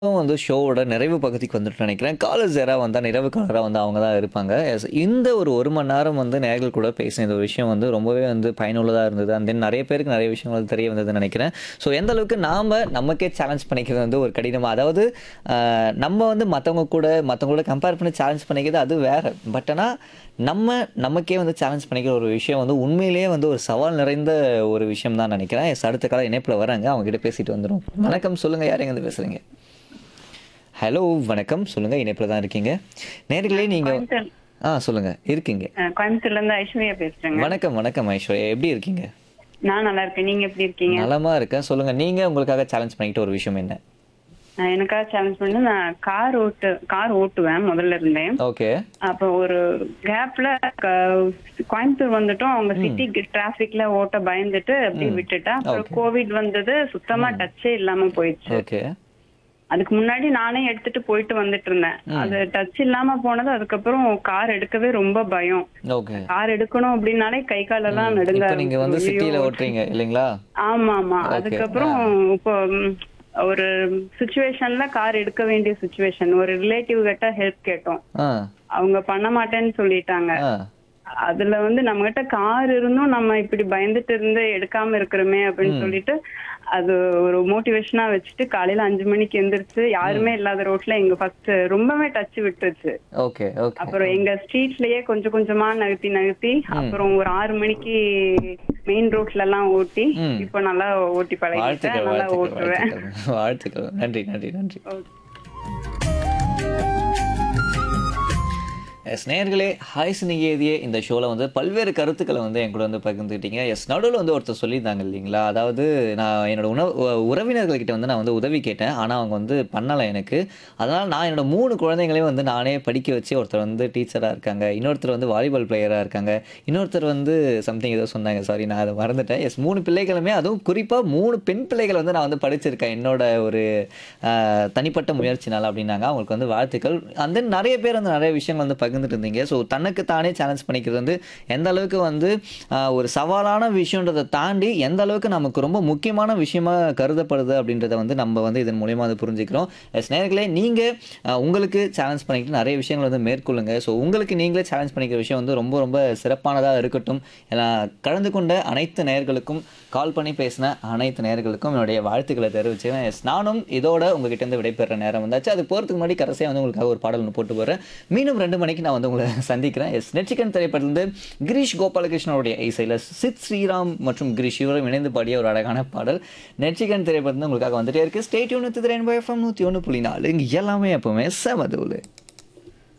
வந்து ஷோவோட நிறைவு பகுதிக்கு வந்துட்டு நினைக்கிறேன். காலர்ஸ் யாராவது வந்தா நிறைவு காலரா வந்து அவங்க தான் இருப்பாங்க. எஸ் இந்த ஒரு 1 மணி நேரம் வந்து நேயர்கள் கூட பேசின இந்த விஷயம் வந்து ரொம்பவே வந்து பயனுள்ளதா இருந்தது. அண்ட் தென் நிறைய பேருக்கு நிறைய விஷயங்கள் வந்து தெரிய வந்ததுன்னு நினைக்கிறேன். ஸோ எந்த அளவுக்கு நாம நமக்கே சேலஞ்ச் பண்ணிக்கிறது வந்து ஒரு கடினமா அதாவது அ நம்ம வந்து மத்தவங்க கூட மத்தவங்க கூட கம்பேர் பண்ணி சேலஞ்ச் பண்ணிக்கிறது அது வேற. பட் ஆனா நம்ம நமக்கே வந்து சேலஞ்ச் பண்ணிக்கிற ஒரு விஷயம் வந்து உண்மையிலேயே வந்து ஒரு சவால் நிறைந்த ஒரு விஷயம் தான் நினைக்கிறேன். எஸ் அடுத்த காலம் இணைப்புல வராங்க. அவங்க கிட்ட பேசிட்டு வந்துருவோம். வணக்கம் சொல்லுங்க யார் எங்கேருந்து பேசுறீங்க? ஹலோ வணக்கம் சொல்லுங்க இணைப்புல தான் இருக்கீங்க. நேயர்களே நீங்க கோயம்புத்தூர் ஆ சொல்லுங்க இருக்கீங்க. அஹ் கோயம்புத்தூர்ல இருந்து ஐஸ்வர்யா பேசுறேங்க வணக்கம் வணக்கம் ஐஸ்வர்யா எப்படி இருக்கீங்க? நான் நல்லா இருக்கேன் நீங்க எப்படி இருக்கீங்க நலமா இருக்கேன். சொல்லுங்க நீங்க உங்களுக்காக சேலஞ்ச் பண்ணிக்கிட்ட ஒரு விஷயம் என்ன? அஹ் எனக்காக சேலஞ்ச் பண்ணி நான் கார் ஓட்டு கார் ஓட்டுவேன் முதல்ல இருந்தேன் ஓகே. அப்போ ஒரு கேப்ல கோயம்புத்தூர் வந்துட்டோம் அவங்க சிட்டி டிராபிக்ல ஓட்ட பயந்துட்டு அப்படியே விட்டுட்டேன் அப்புறம் Okay. கோவிட் வந்தது சுத்தமா டச்சே இல்லாம போயிடுச்சு ஓகே. அதுக்கு முன்னாடி நானே எடுத்துட்டு போயிட்டு வந்துட்டு இருந்தேன் அது டச் இல்லாம போனது அதுக்கப்புறம் கார் எடுக்கவே ரொம்ப பயம் ஓகே. கார் எடுக்கணும் அப்படின்னாலே கை காலெல்லாம் நடுங்க இப்போ நீங்க வந்து ஆரம்பிச்சிடும். சிட்டில ஐயோ, ஓட்டுறீங்க இல்லைங்களா? ஆமா ஆமா Okay. அதுக்கப்புறம் இப்போ ம், ஒரு சுச்சுவேஷன்ல கார் எடுக்க வேண்டிய சுச்சுவேஷன் ஒரு ரிலேட்டிவ் கிட்ட ஹெல்ப் கேட்டோம் ஆ. அவங்க பண்ண மாட்டேன்னு சொல்லிட்டாங்க ஆ. அதுல வந்து நம்ம கிட்ட கார் இருந்தும் நம்ம இப்படி பயந்துட்டு இருந்து எடுக்காம இருக்கிறோமே அப்படின்னு சொல்லிட்டு அது ஒரு மோட்டிவேஷனா வச்சுட்டு காலையில அஞ்சு மணிக்கு எந்திரிச்சு யாருமே இல்லாத ரோட்ல எங்க ஃபர்ஸ்ட் ரொம்பவே டச் விட்டுருச்சு ஓகே ஓகே. அப்புறம் எங்க ஸ்ட்ரீட்லயே கொஞ்சம் கொஞ்சமா நகர்த்தி நகர்த்தி அப்புறம் ஒரு ஆறு மணிக்கு மெயின் ரோட்ல எல்லாம் ஓட்டி ம். இப்போ நல்லா ஓட்டி பழகிட்டேன் வாழ்த்துக்கள் நல்லா வாழ்த்துக்கள் ஓட்டுவேன் வாழ்த்துக்கள் வாழ்த்துக்கள் நன்றி நன்றி நன்றி எஸ் நேயர்களே ஹாய் சினிகேதியே இந்த ஷோவில் வந்து பல்வேறு கருத்துக்களை வந்து என் கூட வந்து பகிர்ந்துக்கிட்டீங்க எஸ் நடுவில் வந்து ஒருத்தர் சொல்லியிருந்தாங்க இல்லைங்களா அதாவது நான் என்னோட உணவு உ- உறவினர்கள்கிட்ட வந்து நான் வந்து உதவி கேட்டேன் ஆனால் அவங்க வந்து பண்ணலை எனக்கு அதனால் நான் என்னோட மூணு குழந்தைங்களையும் வந்து நானே படிக்க வச்சு ஒருத்தர் வந்து டீச்சராக இருக்காங்க இன்னொருத்தர் வந்து வாலிபால் பிளேயராக இருக்காங்க இன்னொருத்தர் வந்து சம்திங் ஏதோ சொன்னாங்க சாரி நான் அதை மறந்துட்டேன் எஸ் மூணு பிள்ளைகளுமே அதுவும் குறிப்பாக மூணு பெண் பிள்ளைகள் வந்து நான் வந்து படிச்சிருக்கேன் என்னோட ஒரு ஆஹ், தனிப்பட்ட முயற்சினால அப்படின்னாங்க அவங்களுக்கு வந்து வாழ்த்துக்கள் அந்த நிறைய பேர் வந்து நிறைய விஷயங்கள் வந்து பகிர்ந்துட்டு இருந்தீங்க ஸோ தனக்கு தானே சேலஞ்ச் பண்ணிக்கிறது வந்து எந்த அளவுக்கு வந்து ஆஹ், ஒரு சவாலான விஷயன்றதை தாண்டி எந்த அளவுக்கு நமக்கு ரொம்ப முக்கியமான விஷயமா கருதப்படுது அப்படின்றத வந்து நம்ம வந்து இதன் மூலியமா வந்து புரிஞ்சுக்கிறோம் எஸ் நேர்களே நீங்கள் உங்களுக்கு சேலஞ்ச் பண்ணிக்கிட்டு நிறைய விஷயங்கள் வந்து மேற்கொள்ளுங்க ஸோ உங்களுக்கு நீங்களே சேலஞ்ச் பண்ணிக்கிற விஷயம் வந்து ரொம்ப ரொம்ப சிறப்பானதாக இருக்கட்டும் ஏன்னா கலந்து கொண்ட அனைத்து நேயர்களுக்கும் கால் பண்ணி பேசின அனைத்து நேயர்களுக்கும் என்னுடைய வாழ்த்துக்களை தெரிவிச்சுக்கிறேன் எஸ் நானும் இதோட உங்ககிட்ட இருந்து விடைபெற நேரம் வந்தாச்சு அது போகிறதுக்கு முன்னாடி கடைசியாக வந்து உங்களுக்காக ஒரு பாடல் ஒன்று போட்டு போகிறேன் மீண்டும் ரெண்டு மணிக்கு நான் வந்து உங்களை சந்திக்கிறேன் எஸ் நெச்சிக்கன் திரைப்படத்திலிருந்து கிரீஷ் கோபாலகிருஷ்ணனுடைய இசையில் சித் ஸ்ரீராம் மற்றும் கிரீஷ் இவரும் இணைந்து பாடிய ஒரு அழகான பாடல் நெச்சிக்கன் திரைப்படத்தில் உங்களுக்காக வந்துட்டே இருக்கு ஸ்டேட் யூனித்து திரையன் எஃப்எம் நூற்றி ஒன்று புள்ளி நாலு இங்கே எல்லாமே எப்பவுமே செமதூலு